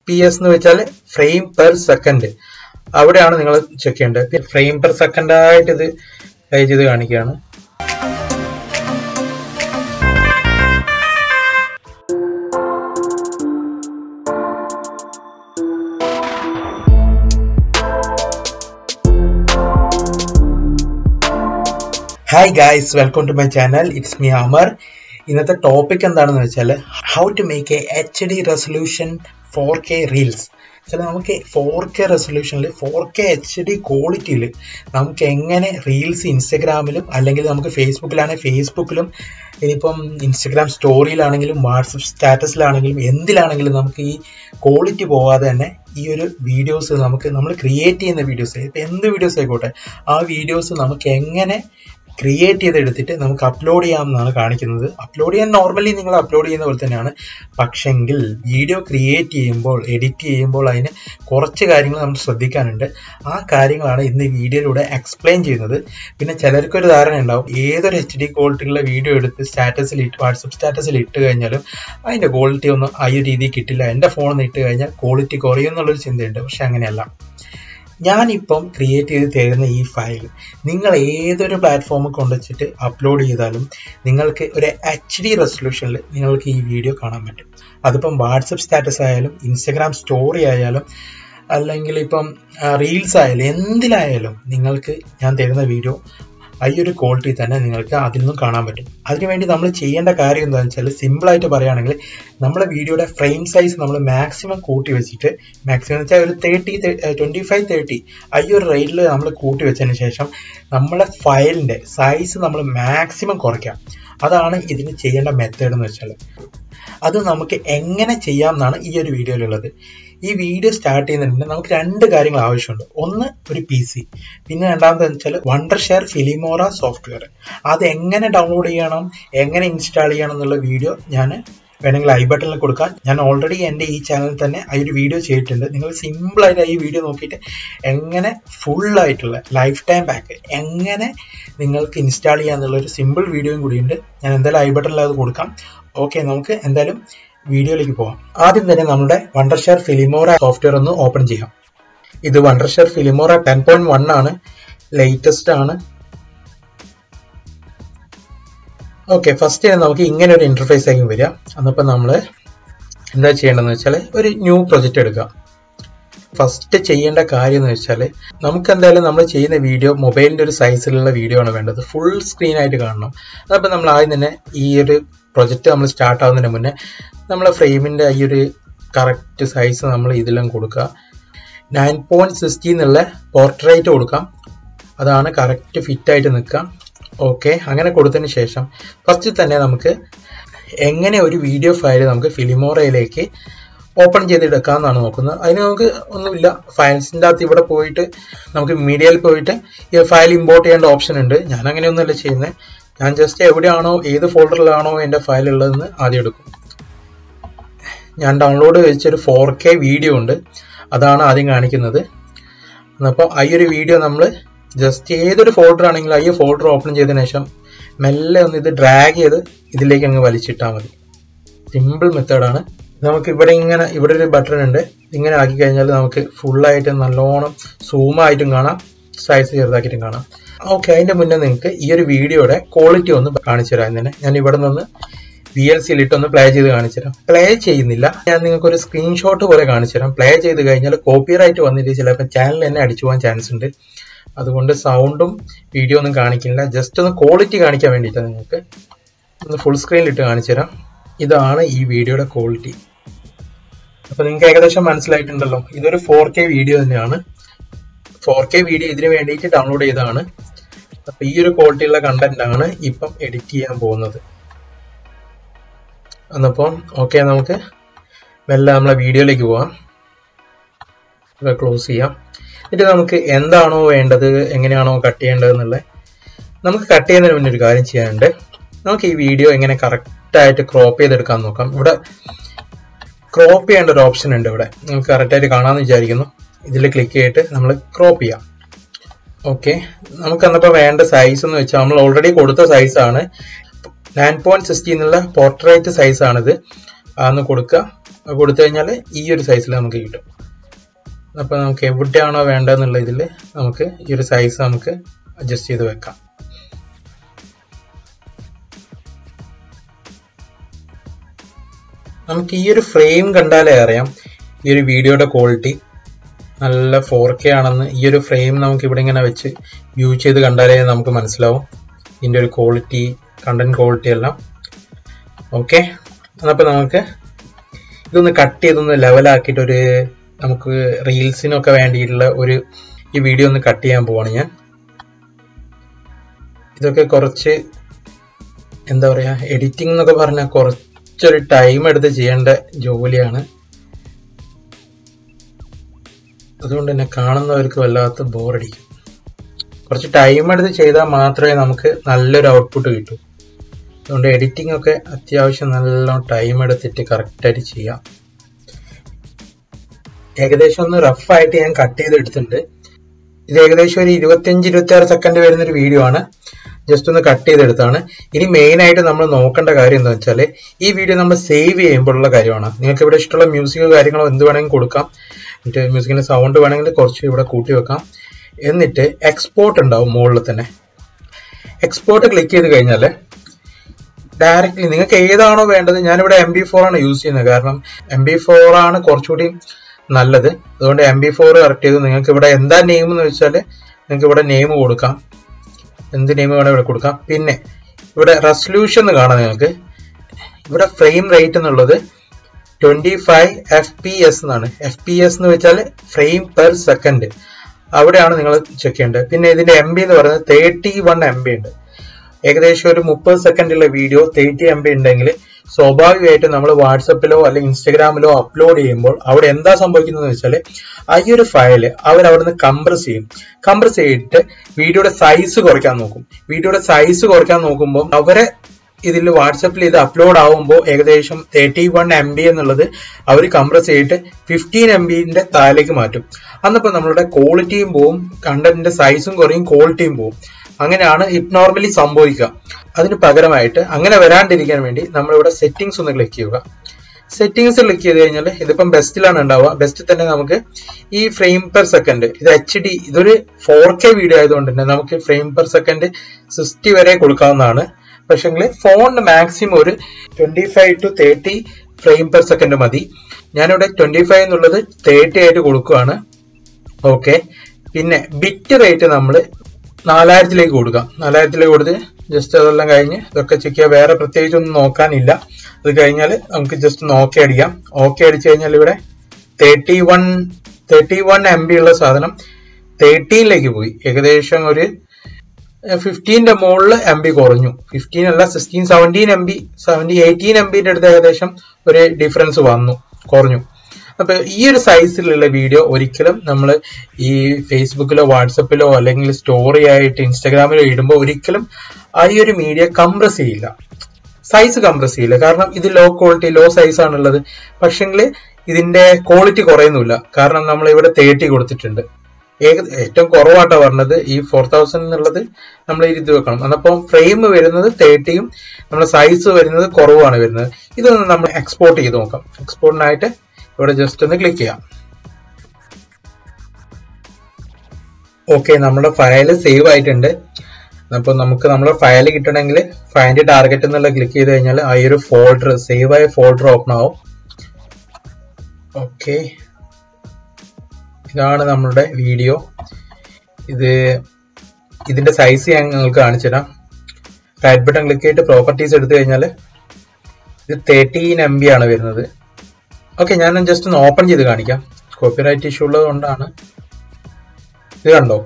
P S എന്ന് വെച്ചാൽ frame per second അവിടെയാണ് നിങ്ങൾ ചെക്ക് ചെയ്യേണ്ടത് ഫ്രെയിം പെർ സെക്കൻഡ് ആയിട്ട് ഇത് പ്ലേ ചെയ്ത് കാണിക്കുകയാണ് hi guys welcome to my channel it's me Amar ഇന്നത്തെ ടോപ്പിക് എന്താണെന്ന് വെച്ചാൽ how to make a H D resolution four K reels ചില നമുക്ക് ഫോർ കെ റെസൊല്യൂഷനിൽ ഫോർ കെ എച്ച് ഡി ക്വാളിറ്റിയിൽ നമുക്ക് എങ്ങനെ റീൽസ് ഇൻസ്റ്റഗ്രാമിലും അല്ലെങ്കിൽ നമുക്ക് ഫേസ്ബുക്കിലാണെങ്കിൽ ഫേസ്ബുക്കിലും ഇനിയിപ്പം ഇൻസ്റ്റഗ്രാം സ്റ്റോറിയിലാണെങ്കിലും വാട്സപ്പ് സ്റ്റാറ്റസിലാണെങ്കിലും എന്തിലാണെങ്കിലും നമുക്ക് ഈ ക്വാളിറ്റി പോവാതെ തന്നെ ഈ ഒരു വീഡിയോസ് നമുക്ക് നമ്മൾ ക്രിയേറ്റ് ചെയ്യുന്ന വീഡിയോസ് ഇപ്പം എന്ത് വീഡിയോസ് ആയിക്കോട്ടെ ആ വീഡിയോസ് നമുക്ക് എങ്ങനെ ക്രിയേറ്റ് ചെയ്തെടുത്തിട്ട് നമുക്ക് അപ്ലോഡ് ചെയ്യാമെന്നാണ് കാണിക്കുന്നത് അപ്ലോഡ് ചെയ്യാൻ നോർമലി നിങ്ങൾ അപ്ലോഡ് ചെയ്യുന്ന പോലെ തന്നെയാണ് പക്ഷെങ്കിൽ വീഡിയോ ക്രിയേറ്റ് ചെയ്യുമ്പോൾ എഡിറ്റ് ചെയ്യുമ്പോൾ അതിന് കുറച്ച് കാര്യങ്ങൾ നമ്മൾ ശ്രദ്ധിക്കാനുണ്ട് ആ കാര്യങ്ങളാണ് ഇന്ന് ഈ വീഡിയോയിലൂടെ എക്സ്പ്ലെയിൻ ചെയ്യുന്നത് പിന്നെ ചിലർക്കൊരു ധാരണ ഉണ്ടാവും ഏതൊരു എച്ച് ഡി ക്വാളിറ്റിയുള്ള വീഡിയോ എടുത്ത് സ്റ്റാറ്റസിൽ ഇട്ട് വാട്സപ്പ് സ്റ്റാറ്റസിൽ ഇട്ട് കഴിഞ്ഞാലും അതിൻ്റെ ക്വാളിറ്റി ഒന്നും ആ ഒരു രീതിയിൽ കിട്ടില്ല എൻ്റെ ഫോണിൽ നിന്ന് ഇട്ട് കഴിഞ്ഞാൽ ക്വാളിറ്റി കുറയും എന്നുള്ളൊരു ചിന്തയുണ്ട് പക്ഷെ അങ്ങനെയല്ല ഞാനിപ്പം ക്രിയേറ്റ് ചെയ്ത് തരുന്ന ഈ ഫയൽ നിങ്ങൾ ഏതൊരു പ്ലാറ്റ്ഫോമിൽ കൊണ്ടുവച്ചിട്ട് അപ്ലോഡ് ചെയ്താലും നിങ്ങൾക്ക് ഒരു എച്ച് ഡി റെസൊല്യൂഷനിൽ നിങ്ങൾക്ക് ഈ വീഡിയോ കാണാൻ പറ്റും അതിപ്പം വാട്സപ്പ് സ്റ്റാറ്റസ് ആയാലും ഇൻസ്റ്റഗ്രാം സ്റ്റോറി ആയാലും അല്ലെങ്കിൽ ഇപ്പം റീൽസ് ആയാലും എന്തിലായാലും നിങ്ങൾക്ക് ഞാൻ തരുന്ന വീഡിയോ ഈ ഒരു ക്വാളിറ്റി തന്നെ നിങ്ങൾക്ക് അതിൽ നിന്നും കാണാൻ പറ്റും അതിനുവേണ്ടി നമ്മൾ ചെയ്യേണ്ട കാര്യം എന്താണെന്ന് വെച്ചാൽ സിമ്പിളായിട്ട് പറയുകയാണെങ്കിൽ നമ്മളെ വീഡിയോയുടെ ഫ്രെയിം സൈസ് നമ്മൾ മാക്സിമം കൂട്ടി വെച്ചിട്ട് മാക്സിമം വെച്ചാൽ ഒരു തേർട്ടി ട്വൻറ്റി ഫൈവ് തേർട്ടി ഈ ഒരു റേറ്റിൽ നമ്മൾ കൂട്ടി വെച്ചതിന് ശേഷം നമ്മളെ ഫയലിൻ്റെ സൈസ് നമ്മൾ മാക്സിമം കുറയ്ക്കാം അതാണ് ഇതിന് ചെയ്യേണ്ട മെത്തേഡ് എന്ന് വെച്ചാൽ അത് നമുക്ക് എങ്ങനെ ചെയ്യാം എന്നാണ് ഈ ഒരു വീഡിയോയിലുള്ളത് ഈ വീഡിയോ സ്റ്റാർട്ട് ചെയ്യുന്നതിന് നമുക്ക് രണ്ട് കാര്യങ്ങൾ ആവശ്യമുണ്ട് ഒന്ന് ഒരു പി സി പിന്നെ രണ്ടാമത്തെ വെച്ചാൽ വണ്ടർ ഷെയർ ഫിലിമോറ സോഫ്റ്റ്വെയർ അത് എങ്ങനെ ഡൗൺലോഡ് ചെയ്യണം എങ്ങനെ ഇൻസ്റ്റാൾ ചെയ്യണം എന്നുള്ള വീഡിയോ ഞാൻ വേണമെങ്കിൽ ഐ ബട്ടണിൽ കൊടുക്കാം ഞാൻ ഓൾറെഡി എൻ്റെ ഈ ചാനലിൽ തന്നെ ആ ഒരു വീഡിയോ ചെയ്തിട്ടുണ്ട് നിങ്ങൾ സിമ്പിളായിട്ട് ഈ വീഡിയോ നോക്കിയിട്ട് എങ്ങനെ ഫുള്ളായിട്ടുള്ള ലൈഫ് ടൈം പാക്ക് എങ്ങനെ നിങ്ങൾക്ക് ഇൻസ്റ്റാൾ ചെയ്യാന്നുള്ള ഒരു സിമ്പിൾ വീഡിയോയും കൂടിയുണ്ട് ഞാൻ എന്തായാലും ഐ ബട്ടണിൽ അത് കൊടുക്കാം ഓക്കെ നമുക്ക് എന്തായാലും വീഡിയോയിലേക്ക് പോകാം ആദ്യം തന്നെ നമ്മുടെ വണ്ടർഷെയർ ഫിലിമോറ സോഫ്റ്റ്വെയർ ഒന്ന് ഓപ്പൺ ചെയ്യാം ഇത് Wondershare Filmora ten point one ആണ് ലേറ്റസ്റ്റ് ആണ് ഓക്കെ ഫസ്റ്റ് നമുക്ക് ഇങ്ങനെ ഒരു ഇന്റർഫേസ് ആയിരിക്കും വരിക അന്നപ്പോൾ നമ്മൾ എന്താ ചെയ്യേണ്ടതെന്ന് വെച്ചാൽ ഒരു ന്യൂ പ്രൊജക്റ്റ് എടുക്കുക ഫസ്റ്റ് ചെയ്യേണ്ട കാര്യം എന്ന് വെച്ചാൽ നമുക്ക് എന്തായാലും നമ്മൾ ചെയ്യുന്ന വീഡിയോ മൊബൈലിൻ്റെ ഒരു സൈസിലുള്ള വീഡിയോ ആണ് വേണ്ടത് ഫുൾ സ്ക്രീൻ ആയിട്ട് കാണണം അതപ്പോൾ നമ്മൾ ആദ്യം തന്നെ ഈ ഒരു പ്രൊജക്റ്റ് നമ്മൾ സ്റ്റാർട്ട് ആവുന്നതിന് മുന്നേ നമ്മളെ ഫ്രെയിമിൻ്റെ ഈ ഒരു കറക്റ്റ് സൈസ് നമ്മൾ ഇതിലും കൊടുക്കുക നയൻ പോയിന്റ് സിക്സ്റ്റി എന്നുള്ള പോർട്രേറ്റ് കൊടുക്കാം അതാണ് കറക്റ്റ് ഫിറ്റ് ആയിട്ട് നിൽക്കുക ഓക്കെ അങ്ങനെ കൊടുത്തതിന് ശേഷം ഫസ്റ്റ് തന്നെ നമുക്ക് എങ്ങനെ ഒരു വീഡിയോ ഫയൽ നമുക്ക് ഫിലിമോറയിലേക്ക് ഓപ്പൺ ചെയ്തെടുക്കാമെന്നാണ് നോക്കുന്നത് അതിന് നമുക്ക് ഒന്നുമില്ല ഫയൽസിൻ്റെ അകത്ത് ഇവിടെ പോയിട്ട് നമുക്ക് മീഡിയയിൽ പോയിട്ട് ഈ ഫയൽ ഇമ്പോർട്ട് ചെയ്യേണ്ട ഓപ്ഷൻ ഉണ്ട് ഞാൻ അങ്ങനെയൊന്നുമല്ല ചെയ്യുന്നത് ഞാൻ ജസ്റ്റ് എവിടെയാണോ ഏത് ഫോൾഡറിലാണോ എൻ്റെ ഫയൽ ഉള്ളതെന്ന് ആദ്യം എടുക്കും ഞാൻ ഡൗൺലോഡ് വെച്ചൊരു ഫോർ കെ വീഡിയോ ഉണ്ട് അതാണ് ആദ്യം കാണിക്കുന്നത് അപ്പോൾ ഈ ഒരു വീഡിയോ നമ്മൾ ജസ്റ്റ് ഏതൊരു ഫോൾഡർ ആണെങ്കിലും ഈ ഫോൾഡർ ഓപ്പൺ ചെയ്തതിനു ശേഷം മെല്ലെ ഒന്ന് ഇത് ഡ്രാഗ് ചെയ്ത് ഇതിലേക്ക് അങ്ങ് വലിച്ചിട്ടാൽ മതി സിമ്പിൾ മെത്തേഡാണ് നമുക്ക് ഇവിടെ ഇങ്ങനെ ഇവിടെ ഒരു ബട്ടൺ ഉണ്ട് ഇങ്ങനെ ആക്കി കഴിഞ്ഞാൽ നമുക്ക് ഫുള്ളായിട്ട് നല്ലോണം സൂമായിട്ടും കാണാം സൈസ് ചെറുതാക്കിയിട്ടും കാണാം ഓക്കെ അതിന്റെ മുന്നേ നിങ്ങൾക്ക് ഈ ഒരു വീഡിയോയുടെ ക്വാളിറ്റി ഒന്ന് കാണിച്ചു തരാം തന്നെ ഞാൻ ഇവിടെ നിന്ന് വി എൽ സിയിൽ ഇട്ടൊന്ന് പ്ലേ ചെയ്ത് കാണിച്ചു തരാം പ്ലേ ചെയ്യുന്നില്ല ഞാൻ നിങ്ങൾക്ക് ഒരു സ്ക്രീൻഷോട്ട് പോലെ കാണിച്ചു തരാം പ്ലേ ചെയ്ത് കഴിഞ്ഞാൽ കോപ്പിറൈറ്റ് വന്നിട്ട് ചിലപ്പോൾ ചാനൽ തന്നെ അടിച്ചു പോകാൻ ചാൻസ് ഉണ്ട് അതുകൊണ്ട് സൗണ്ടും വീഡിയോ ഒന്നും കാണിക്കുന്നില്ല ജസ്റ്റ് ഒന്ന് ക്വാളിറ്റി കാണിക്കാൻ വേണ്ടിയിട്ടാണ് നിങ്ങൾക്ക് ഒന്ന് ഫുൾ സ്ക്രീനിൽ ഇട്ട് കാണിച്ചു തരാം ഇതാണ് ഈ വീഡിയോയുടെ ക്വാളിറ്റി അപ്പൊ നിങ്ങൾക്ക് ഏകദേശം മനസ്സിലായിട്ടുണ്ടല്ലോ ഇതൊരു ഫോർ കെ വീഡിയോ തന്നെയാണ് ഫോർ കെ വീഡിയോ ഇതിന് വേണ്ടിയിട്ട് ഡൗൺലോഡ് ചെയ്തതാണ് അപ്പൊ ഈ ഒരു ക്വാളിറ്റിയുള്ള കണ്ടന്റ് ആണ് ഇപ്പം എഡിറ്റ് ചെയ്യാൻ പോകുന്നത് എന്നപ്പോൾ ഓക്കെ നമുക്ക് മെല്ലെ നമ്മളെ വീഡിയോയിലേക്ക് പോവാം ക്ലോസ് ചെയ്യാം എന്നിട്ട് നമുക്ക് എന്താണോ വേണ്ടത് എങ്ങനെയാണോ കട്ട് ചെയ്യേണ്ടത് എന്നുള്ളത് നമുക്ക് കട്ട് ചെയ്യുന്നതിന് മുന്നേ ഒരു കാര്യം ചെയ്യാനുണ്ട് നമുക്ക് ഈ വീഡിയോ എങ്ങനെ കറക്റ്റായിട്ട് ക്രോപ്പ് ചെയ്തെടുക്കാൻ നോക്കാം ഇവിടെ ക്രോപ്പ് ചെയ്യേണ്ട ഒരു ഓപ്ഷൻ ഉണ്ട് ഇവിടെ നമുക്ക് കറക്റ്റായിട്ട് കാണാമെന്ന് വിചാരിക്കുന്നു ഇതിൽ ക്ലിക്ക് ചെയ്തിട്ട് നമ്മൾ ക്രോപ്പ് ചെയ്യാം ഓക്കെ നമുക്ക് എന്നപ്പോൾ വേണ്ട സൈസ് എന്ന് വെച്ചാൽ നമ്മൾ ഓൾറെഡി കൊടുത്ത സൈസാണ് നയൻ പോയിന്റ് സിക്സ്റ്റി എന്നുള്ള പോർട്രേറ്റ് സൈസ് ആണിത് അതൊന്ന് കൊടുക്കുക അത് കൊടുത്തു കഴിഞ്ഞാൽ ഈ ഒരു സൈസിൽ നമുക്ക് കിട്ടും അപ്പോൾ നമുക്ക് എവിടെയാണോ വേണ്ടതെന്നുള്ള ഇതിൽ നമുക്ക് ഈ ഒരു സൈസ് നമുക്ക് അഡ്ജസ്റ്റ് ചെയ്ത് വെക്കാം നമുക്ക് ഈ ഒരു ഫ്രെയിം കണ്ടാലേ അറിയാം ഈ ഒരു വീഡിയോയുടെ ക്വാളിറ്റി നല്ല ഫോർ കെ ആണെന്ന് ഈ ഒരു ഫ്രെയിം നമുക്ക് ഇവിടെ ഇങ്ങനെ വെച്ച് വ്യൂ ചെയ്ത് കണ്ടാലേ നമുക്ക് മനസ്സിലാവും ഇതിൻ്റെ ഒരു ക്വാളിറ്റി കണ്ടന്റ് ക്വാളിറ്റി എല്ലാം ഓക്കെ അപ്പോൾ നമുക്ക് ഇതൊന്ന് കട്ട് ചെയ്തൊന്ന് ലെവലാക്കിയിട്ട് ഒരു നമുക്ക് റീൽസിനൊക്കെ വേണ്ടിയിട്ടുള്ള ഒരു ഈ വീഡിയോ ഒന്ന് കട്ട് ചെയ്യാൻ പോവാണ് ഞാൻ ഇതൊക്കെ കുറച്ച് എന്താ പറയുക എഡിറ്റിംഗ് എന്നൊക്കെ പറഞ്ഞാൽ കുറച്ചൊരു ടൈം എടുത്ത് ചെയ്യേണ്ട ജോലിയാണ് അതുകൊണ്ട് തന്നെ കാണുന്നവർക്ക് വല്ലാത്ത ബോറടിക്കും കുറച്ച് ടൈം എടുത്ത് ചെയ്താൽ മാത്രമേ നമുക്ക് നല്ലൊരു ഔട്ട്പുട്ട് കിട്ടൂ അതുകൊണ്ട് എഡിറ്റിംഗ് ഒക്കെ അത്യാവശ്യം നല്ല ടൈം എടുത്തിട്ട് കറക്റ്റായിട്ട് ചെയ്യാം ഏകദേശം ഒന്ന് റഫായിട്ട് ഞാൻ കട്ട് ചെയ്തെടുത്തിട്ടുണ്ട് ഇത് ഏകദേശം ഒരു ഇരുപത്തിയഞ്ച് ഇരുപത്തി ആറ് സെക്കൻഡ് വരുന്ന ഒരു വീഡിയോ ആണ് ജസ്റ്റ് ഒന്ന് കട്ട് ചെയ്തെടുത്താണ് ഇനി മെയിൻ ആയിട്ട് നമ്മൾ നോക്കേണ്ട കാര്യം എന്താ വെച്ചാൽ ഈ വീഡിയോ നമ്മൾ സേവ് ചെയ്യുമ്പോഴുള്ള കാര്യമാണ് നിങ്ങൾക്ക് ഇവിടെ ഇഷ്ടമുള്ള മ്യൂസിക്കോ കാര്യങ്ങളോ എന്ത് വേണമെങ്കിലും കൊടുക്കാം എന്നിട്ട് മ്യൂസിക്കിന്റെ സൗണ്ട് വേണമെങ്കിൽ കുറച്ച് ഇവിടെ കൂട്ടി വെക്കാം എന്നിട്ട് എക്സ്പോർട്ട് ഉണ്ടാവും മുകളിൽ തന്നെ എക്സ്പോർട്ട് ക്ലിക്ക് ചെയ്ത് കഴിഞ്ഞാൽ ഡയറക്റ്റ്ലി നിങ്ങൾക്ക് ഏതാണോ വേണ്ടത് ഞാനിവിടെ എം ബി ഫോർ ആണ് യൂസ് ചെയ്യുന്നത് കാരണം എം ബി ഫോർ ആണ് കുറച്ചുകൂടി നല്ലത് അതുകൊണ്ട് എം ബി ഫോർ കറക്റ്റ് ചെയ്തു നിങ്ങൾക്ക് ഇവിടെ എന്താ നെയിം എന്ന് വെച്ചാൽ നിങ്ങൾക്ക് ഇവിടെ നെയിം കൊടുക്കാം എന്ത് നെയിം വേണം ഇവിടെ കൊടുക്കാം പിന്നെ ഇവിടെ റെസൊല്യൂഷൻ എന്ന് കാണാം നിങ്ങൾക്ക് ഇവിടെ ഫ്രെയിം റേറ്റ് എന്നുള്ളത് twenty five F P S എന്നാണ് എഫ് പി എസ് എന്ന് വെച്ചാൽ ഫ്രെയിം പെർ സെക്കൻഡ് അവിടെയാണ് നിങ്ങൾ ചെക്ക് ചെയ്യേണ്ടത് പിന്നെ ഇതിന്റെ എം ബി എന്ന് പറയുന്നത് തേർട്ടി വൺ എം ബി ഉണ്ട് ഏകദേശം ഒരു മുപ്പത് സെക്കൻഡുള്ള വീഡിയോ തേർട്ടി എം ബി ഉണ്ടെങ്കിൽ സ്വാഭാവികമായിട്ടും നമ്മൾ വാട്സപ്പിലോ അല്ലെങ്കിൽ ഇൻസ്റ്റഗ്രാമിലോ അപ്ലോഡ് ചെയ്യുമ്പോൾ അവിടെ എന്താ സംഭവിക്കുന്നത് വെച്ചാൽ ആ ഈ ഒരു ഫയല് അവർ അവിടുന്ന് കംപ്രസ് ചെയ്യും കംപ്രസ് ചെയ്തിട്ട് വീഡിയോയുടെ സൈസ് കുറയ്ക്കാൻ നോക്കും വീഡിയോയുടെ സൈസ് കുറയ്ക്കാൻ നോക്കുമ്പോൾ അവരെ ഇതിൽ വാട്സപ്പിൽ ഇത് അപ്ലോഡ് ആവുമ്പോൾ ഏകദേശം തേർട്ടി വൺ എം ബി എന്നുള്ളത് അവർ കംപ്രസ് ചെയ്തിട്ട് ഫിഫ്റ്റീൻ എം ബിന്റെ താഴേക്ക് മാറ്റും അന്നപ്പോൾ നമ്മളുടെ ക്വാളിറ്റിയും പോവും കണ്ടന്റിന്റെ സൈസും കുറയും ക്വാളിറ്റിയും പോവും അങ്ങനെയാണ് ഇത് നോർമലി സംഭവിക്കുക അതിന് പകരമായിട്ട് അങ്ങനെ വരാണ്ടിരിക്കാൻ വേണ്ടി നമ്മളിവിടെ സെറ്റിംഗ്സ് ഒന്ന് ക്ലിക്ക് ചെയ്യുക സെറ്റിംഗ്സ് ക്ലിക്ക് ചെയ്ത് കഴിഞ്ഞാൽ ഇതിപ്പം ബെസ്റ്റിലാണ് ഉണ്ടാവുക ബെസ്റ്റിൽ തന്നെ നമുക്ക് ഈ ഫ്രെയിം പെർ സെക്കൻഡ് ഇത് എച്ച് ഡി ഇതൊരു ഫോർ കെ വീഡിയോ ആയതുകൊണ്ട് തന്നെ നമുക്ക് ഫ്രെയിം പെർ സെക്കൻഡ് സിക്സ്റ്റി വരെ കൊടുക്കാവുന്നതാണ് പക്ഷെങ്കിൽ ഫോണിന് മാക്സിമം ഒരു twenty five to thirty frame per second മതി ഞാനിവിടെ ട്വന്റി ഫൈവ് എന്നുള്ളത് തേർട്ടി ആയിട്ട് കൊടുക്കുകയാണ് ഓക്കെ പിന്നെ ബിറ്റ് റേറ്റ് നമ്മൾ നാലായിരത്തിലേക്ക് കൊടുക്കാം നാലായിരത്തിലേക്ക് കൊടുത്ത് ജസ്റ്റ് അതെല്ലാം കഴിഞ്ഞ് ഇതൊക്കെ ചെക്ക് ചെയ്യുക വേറെ പ്രത്യേകിച്ച് ഒന്നും നോക്കാനില്ല അത് കഴിഞ്ഞാൽ നമുക്ക് ജസ്റ്റ് ഓക്കെ അടിക്കാം ഓക്കെ അടിച്ചു കഴിഞ്ഞാൽ ഇവിടെ thirty one thirty one M B ഉള്ള സാധനം തേർട്ടീനിലേക്ക് പോയി ഏകദേശം ഒരു ഫിഫ്റ്റീൻ്റെ മുകളിൽ എം ബി കുറഞ്ഞു ഫിഫ്റ്റീൻ അല്ല sixteen seventeen M B seventy eighteen M ബിന്റെ അടുത്ത് ഏകദേശം ഒരു ഡിഫറൻസ് വന്നു കുറഞ്ഞു അപ്പൊ ഈ ഒരു സൈസിലുള്ള വീഡിയോ ഒരിക്കലും നമ്മൾ ഈ ഫേസ്ബുക്കിലോ വാട്സപ്പിലോ അല്ലെങ്കിൽ സ്റ്റോറി ആയിട്ട് ഇൻസ്റ്റാഗ്രാമിലോ ഇടുമ്പോൾ ഒരിക്കലും ആ ഈ ഒരു മീഡിയ കംപ്രസ് ചെയ്യില്ല സൈസ് കംപ്രസ് ചെയ്യില്ല കാരണം ഇത് ലോ ക്വാളിറ്റി ലോ സൈസ് ആണുള്ളത് പക്ഷെങ്കിൽ ഇതിന്റെ ക്വാളിറ്റി കുറയുന്നില്ല കാരണം നമ്മൾ ഇവിടെ തേർട്ടി കൊടുത്തിട്ടുണ്ട് ഏക ഏറ്റവും കുറവാട്ടോ പറഞ്ഞത് ഈ ഫോർ തൗസൻഡ് എന്നുള്ളത് നമ്മൾ ഇത് വെക്കണം എന്നപ്പം ഫ്രെയിം വരുന്നത് തേർട്ടിയും നമ്മുടെ സൈസ് വരുന്നത് കുറവാണ് വരുന്നത് ഇതൊന്ന് നമ്മൾ എക്സ്പോർട്ട് ചെയ്ത് നോക്കാം എക്സ്പോർട്ടിനായിട്ട് ഇവിടെ ജസ്റ്റ് ഒന്ന് ക്ലിക്ക് ചെയ്യാം ഓക്കെ നമ്മുടെ ഫയൽ സേവ് ആയിട്ടുണ്ട് അപ്പോൾ നമുക്ക് നമ്മുടെ ഫയൽ കിട്ടണമെങ്കിൽ ഫൈൻഡ് ടാർഗറ്റ് എന്നുള്ള ക്ലിക്ക് ചെയ്ത് കഴിഞ്ഞാൽ ആ ഒരു ഫോൾഡർ സേവ് ആയ ഫോൾഡർ ഓപ്പൺ ആവും ഓക്കെ ഇതാണ് നമ്മളുടെ വീഡിയോ ഇത് ഇതിന്റെ സൈസ് ഞാൻ നിങ്ങൾക്ക് കാണിച്ചു തരാം റൈറ്റ് ബട്ടൺ ക്ലിക്ക് ചെയ്തിട്ട് പ്രോപ്പർട്ടീസ് എടുത്തു കഴിഞ്ഞാൽ ഇത് തേർട്ടീൻ എം ബി ആണ് വരുന്നത് ഓക്കെ ഞാൻ ജസ്റ്റ് ഒന്ന് ഓപ്പൺ ചെയ്ത് കാണിക്കാം കോപ്പിറൈറ്റ് ഇഷ്യൂ ഉള്ളത് കൊണ്ടാണ് ഇത് കണ്ടോ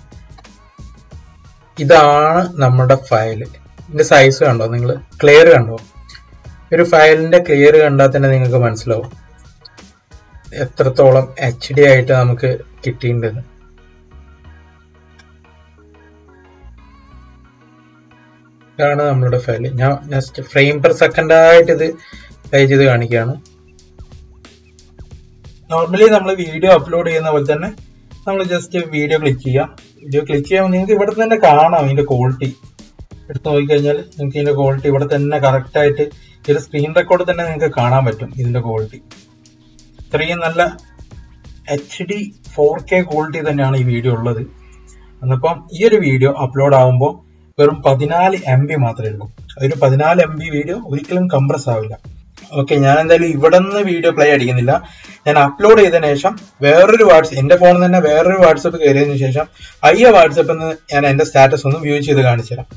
ഇതാണ് നമ്മുടെ ഫയൽ ഇതിന്റെ സൈസ് കണ്ടോ നിങ്ങൾ ക്ലിയർ കണ്ടോ ഒരു ഫയലിന്റെ ക്ലിയർ കണ്ടാൽ തന്നെ നിങ്ങൾക്ക് മനസ്സിലാവും എത്രത്തോളം എച്ച് ഡി ആയിട്ട് നമുക്ക് കിട്ടിയിട്ടുണ്ടെന്ന് ഇതാണ് നമ്മളുടെ ഫയൽ ഞാൻ ജസ്റ്റ് ഫ്രെയിം പെർ സെക്കൻഡ് ആയിട്ട് ഇത് പ്ലേ ചെയ്ത് കാണിക്കുകയാണ് നോർമലി നമ്മൾ വീഡിയോ അപ്ലോഡ് ചെയ്യുന്ന പോലെ തന്നെ നമ്മൾ ജസ്റ്റ് വീഡിയോ ക്ലിക്ക് ചെയ്യാം വീഡിയോ ക്ലിക്ക് ചെയ്യുമ്പോൾ നിങ്ങൾക്ക് ഇവിടെ തന്നെ കാണാം ഇതിന്റെ ക്വാളിറ്റി എടുത്ത് നോക്കിക്കഴിഞ്ഞാൽ നിങ്ങൾക്ക് ഇതിന്റെ ക്വാളിറ്റി ഇവിടെ തന്നെ കറക്റ്റ് ആയിട്ട് ഈ ഒരു സ്ക്രീൻ റെക്കോർഡ് തന്നെ നിങ്ങൾക്ക് കാണാൻ പറ്റും ഇതിന്റെ ക്വാളിറ്റി ഇത്രയും നല്ല H D four K quality തന്നെയാണ് ഈ വീഡിയോ ഉള്ളത് എന്നിപ്പം ഈ ഒരു വീഡിയോ അപ്ലോഡ് ആകുമ്പോൾ വെറും പതിനാല് എം ബി മാത്രമേ ഉള്ളൂ ഒരു പതിനാല് എം ബി വീഡിയോ ഒരിക്കലും കംപ്രസ് ആവില്ല ഓക്കെ ഞാൻ എന്തായാലും ഇവിടെ നിന്ന് വീഡിയോ പ്ലേ അടിക്കുന്നില്ല ഞാൻ അപ്ലോഡ് ചെയ്തതിനു ശേഷം വേറൊരു വാട്സപ്പ് എന്റെ ഫോണിൽ തന്നെ വേറൊരു വാട്സപ്പ് കയറിയതിനു ശേഷം അയ്യ വാട്സപ്പിൽ നിന്ന് ഞാൻ എന്റെ സ്റ്റാറ്റസ് ഒന്ന് വ്യൂ ചെയ്ത് കാണിച്ചു തരാം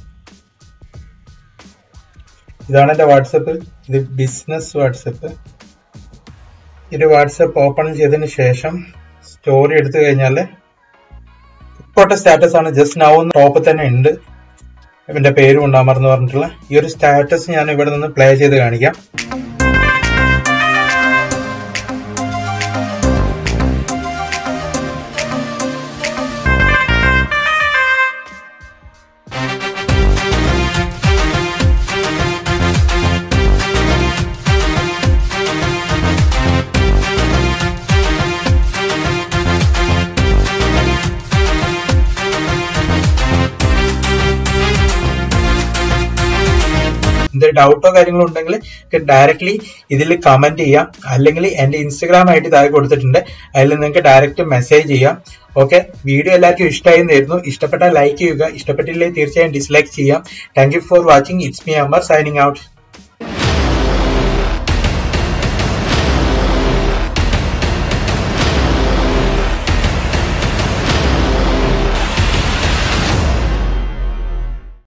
ഇതാണ് എന്റെ വാട്സപ്പ് ഇത് ബിസിനസ് വാട്സപ്പ് ഇത് വാട്സപ്പ് ഓപ്പൺ ചെയ്തതിന് ശേഷം സ്റ്റോറി എടുത്തു കഴിഞ്ഞാൽ ഇപ്പോഴത്തെ സ്റ്റാറ്റസ് ആണ് ജസ്റ്റ് നൗ ടോപ്പ് തന്നെ ഉണ്ട് ഇവന്റെ പേരും ഉണ്ടാമർന്ന് പറഞ്ഞിട്ടുള്ള ഈ ഒരു സ്റ്റാറ്റസ് ഞാൻ ഇവിടെ നിന്ന് പ്ലേ ചെയ്ത് കാണിക്കാം എന്തെങ്കിലും ഡൗട്ടോ കാര്യങ്ങളോ ഉണ്ടെങ്കിൽ ഡയറക്ട്ലി ഇതിൽ കമന്റ് ചെയ്യാം അല്ലെങ്കിൽ എന്റെ ഇൻസ്റ്റഗ്രാം ആയിട്ട് താഴെ കൊടുത്തിട്ടുണ്ട് അതിൽ നിങ്ങൾക്ക് ഡയറക്റ്റ് മെസ്സേജ് ചെയ്യാം ഓക്കെ വീഡിയോ എല്ലാവർക്കും ഇഷ്ടമായി എന്നായിരുന്നു ഇഷ്ടപ്പെട്ടാൽ ലൈക്ക് ചെയ്യുക ഇഷ്ടപ്പെട്ടില്ലെങ്കിൽ തീർച്ചയായും ഡിസ്ലൈക്ക് ചെയ്യാം thank you for watching it's me Amar signing out